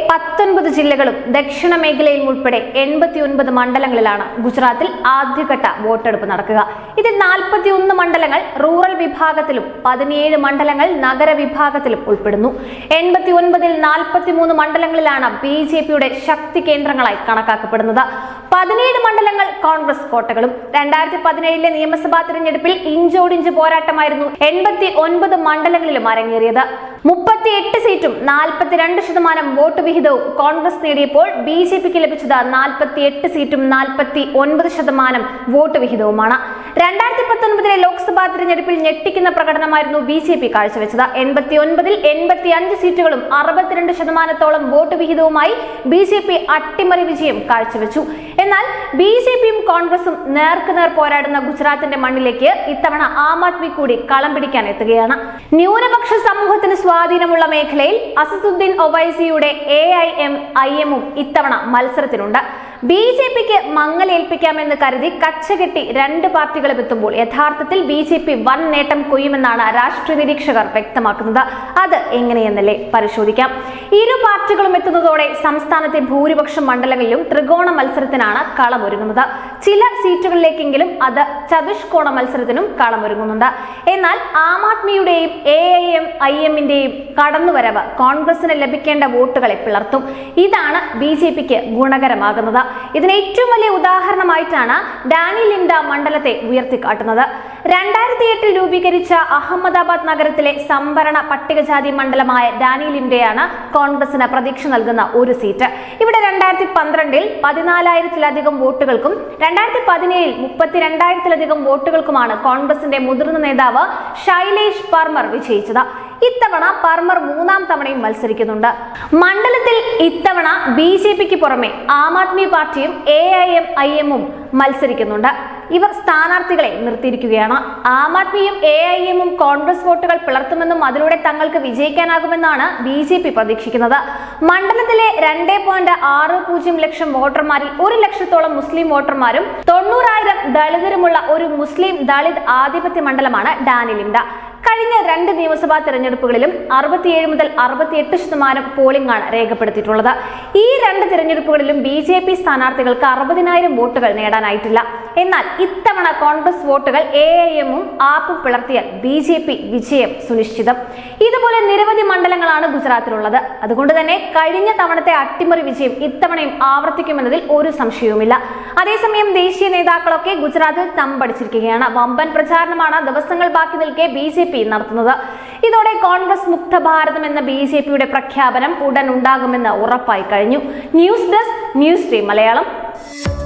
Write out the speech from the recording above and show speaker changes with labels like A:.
A: പത്തൊൻപത് ജില്ലകളും ദക്ഷിണ മേഖലയിൽ ഉൾപ്പെടെ എൺപത്തി ഒൻപത് മണ്ഡലങ്ങളിലാണ് ഗുജറാത്തിൽ ആദ്യഘട്ട വോട്ടെടുപ്പ് നടക്കുക ഇതിൽ നാൽപ്പത്തി ഒന്ന് മണ്ഡലങ്ങൾ റൂറൽ വിഭാഗത്തിലും പതിനേഴ് മണ്ഡലങ്ങൾ നഗര വിഭാഗത്തിലും ഉൾപ്പെടുന്നു എൺപത്തി ഒൻപതിൽ നാൽപ്പത്തി മൂന്ന് മണ്ഡലങ്ങളിലാണ് ബി ജെ പിയുടെ ശക്തി കേന്ദ്രങ്ങളായി കണക്കാക്കപ്പെടുന്നത് പതിനേഴ് മണ്ഡലങ്ങൾ കോൺഗ്രസ് കോട്ടകളും രണ്ടായിരത്തി പതിനേഴിലെ നിയമസഭാ തിരഞ്ഞെടുപ്പിൽ ഇഞ്ചോടിഞ്ച് പോരാട്ടമായിരുന്നു എൺപത്തി ഒൻപത് മണ്ഡലങ്ങളിലും അരങ്ങേറിയത് മുപ്പത്തി എട്ട് സീറ്റും നാൽപ്പത്തിരണ്ട് ശതമാനം വോട്ട് വിഹിതവും കോൺഗ്രസ് നേടിയപ്പോൾ ബി ജെ പിക്ക് ലഭിച്ചത് നാൽപ്പത്തി എട്ട് സീറ്റും നാൽപ്പത്തി ഒൻപത് ശതമാനം വോട്ട് വിഹിതവുമാണ് രണ്ടായിരത്തി പത്തൊൻപതിലെ ലോക്സഭാ തിരഞ്ഞെടുപ്പിൽ ഞെട്ടിക്കുന്ന പ്രകടനമായിരുന്നു ബി ജെ പി കാഴ്ചവെച്ചത് എൺപത്തി ഒൻപതിൽ എൺപത്തി അഞ്ച് സീറ്റുകളും അറുപത്തിരണ്ട് ശതമാനത്തോളം വോട്ട് വിഹിതവുമായി ബി ജെ പി അട്ടിമറി വിജയം കാഴ്ചവെച്ചു എന്നാൽ ബി ജെ പിയും കോൺഗ്രസും നേർക്കുനേർ പോരാടുന്ന ഗുജറാത്തിന്റെ മണ്ണിലേക്ക് ഇത്തവണ ആം ആദ്മി കൂടി കളം പിടിക്കാൻ എത്തുകയാണ് ന്യൂനപക്ഷ സമൂഹത്തിന് സ്വാധീനമുള്ള മേഖലയിൽ അസസുദ്ദീൻ ഒവൈസിയുടെ എ ഐ എം ഐ എമ്മും ഇത്തവണ മത്സരത്തിനുണ്ട് ബി ജെ പിക്ക് മങ്ങലേൽപ്പിക്കാമെന്ന് കരുതി കച്ചകെട്ടി രണ്ട് പാർട്ടികളും എത്തുമ്പോൾ യഥാർത്ഥത്തിൽ ബി ജെ പി വൻ നേട്ടം കൊയ്യുമെന്നാണ് രാഷ്ട്രീയ നിരീക്ഷകർ വ്യക്തമാക്കുന്നത് അത് എങ്ങനെയെന്നല്ലേ പരിശോധിക്കാം ഇരു പാർട്ടികളും എത്തുന്നതോടെ സംസ്ഥാനത്തെ ഭൂരിപക്ഷം മണ്ഡലങ്ങളിലും ത്രികോണ മത്സരത്തിനാണ് കളമൊരുങ്ങുന്നത് ചില സീറ്റുകളിലേക്കെങ്കിലും അത് ചതുഷ്കോണ മത്സരത്തിനും കളമൊരുങ്ങുന്നുണ്ട് എന്നാൽ ആം ആദ്മിയുടെയും എ ഐ എം ഐ എമ്മിന്റെയും കടന്നുവരവ് കോൺഗ്രസിന് ലഭിക്കേണ്ട വോട്ടുകളെ പിളർത്തും ഇതാണ് ബി ജെ പിക്ക് ഗുണകരമാകുന്നത് ഇതിന് ഏറ്റവും വലിയ ഉദാഹരണമായിട്ടാണ് ഡാനി ലിൻഡ മണ്ഡലത്തെ ഉയർത്തിക്കാട്ടുന്നത് രണ്ടായിരത്തി എട്ടിൽ രൂപീകരിച്ച അഹമ്മദാബാദ് നഗരത്തിലെ സംവരണ പട്ടികജാതി മണ്ഡലമായ ഡാനി ലിൻഡയാണ് കോൺഗ്രസിന് പ്രതീക്ഷ നൽകുന്ന ഒരു സീറ്റ് ഇവിടെ രണ്ടായിരത്തി പന്ത്രണ്ടിൽ പതിനാലായിരത്തിലധികം വോട്ടുകൾക്കും രണ്ടായിരത്തി പതിനേഴിൽ മുപ്പത്തിരണ്ടായിരത്തിലധികം വോട്ടുകൾക്കുമാണ് കോൺഗ്രസിന്റെ മുതിർന്ന നേതാവ് ശൈലേഷ് പർമർ വിജയിച്ചത് ഇത്തവണ പർമർ മൂന്നാം തവണയും മത്സരിക്കുന്നുണ്ട് മണ്ഡലത്തിൽ ഇത്തവണ ബി ജെ പിക്ക് പുറമെ ആം ആദ്മി പാർട്ടിയും എ ഐ എം ഐ എമ്മും മത്സരിക്കുന്നുണ്ട് ഇവർ സ്ഥാനാർത്ഥികളെ നിർത്തിയിരിക്കുകയാണ് ആം ആദ്മിയും എ ഐ എമ്മും കോൺഗ്രസ് വോട്ടുകൾ പിളർത്തുമെന്നും അതിലൂടെ തങ്ങൾക്ക് വിജയിക്കാനാകുമെന്നാണ് ബി ജെ പി പ്രതീക്ഷിക്കുന്നത് മണ്ഡലത്തിലെ രണ്ടേ പോയിന്റ് ആറ് പൂജ്യം ലക്ഷം വോട്ടർമാരിൽ ഒരു ലക്ഷത്തോളം മുസ്ലിം വോട്ടർമാരും തൊണ്ണൂറായിരം ദളിതരുമുള്ള ഒരു മുസ്ലിം ദളിത് ആധിപത്യ മണ്ഡലമാണ് ഡാനിലിൻഡ കഴിഞ്ഞ രണ്ട് നിയമസഭാ തെരഞ്ഞെടുപ്പുകളിലും അറുപത്തിയേഴ് മുതൽ അറുപത്തിയെട്ട് ശതമാനം പോളിംഗ് ആണ് രേഖപ്പെടുത്തിയിട്ടുള്ളത് ഈ രണ്ട് തിരഞ്ഞെടുപ്പുകളിലും ബി ജെ പി സ്ഥാനാർത്ഥികൾക്ക് അറുപതിനായിരം വോട്ടുകൾ നേടാനായിട്ടില്ല എന്നാൽ ഇത്തവണ കോൺഗ്രസ് വോട്ടുകൾ എ ഐ എമ്മും ആപ്പും പിളർത്തിയാൽ ബി ജെ പി വിജയം സുനിശ്ചിതം ഇതുപോലെ നിരവധി മണ്ഡലങ്ങളാണ് ഗുജറാത്തിലുള്ളത് അതുകൊണ്ട് തന്നെ കഴിഞ്ഞ തവണത്തെ അട്ടിമറി വിജയം ഇത്തവണയും ആവർത്തിക്കുമെന്നതിൽ ഒരു സംശയവുമില്ല അതേസമയം ദേശീയ നേതാക്കളൊക്കെ ഗുജറാത്തിൽ തമ്പടിച്ചിരിക്കുകയാണ് വമ്പൻ പ്രചാരണമാണ് ദിവസങ്ങൾ ബാക്കി നിൽക്കെ ബി ജെ പി നടത്തുന്നത് ഇതോടെ കോൺഗ്രസ് മുക്ത ഭാരതം എന്ന ബി ജെ പിയുടെ പ്രഖ്യാപനം ഉടൻ ഉണ്ടാകുമെന്ന് ഉറപ്പായി കഴിഞ്ഞു news desk news team Malayalam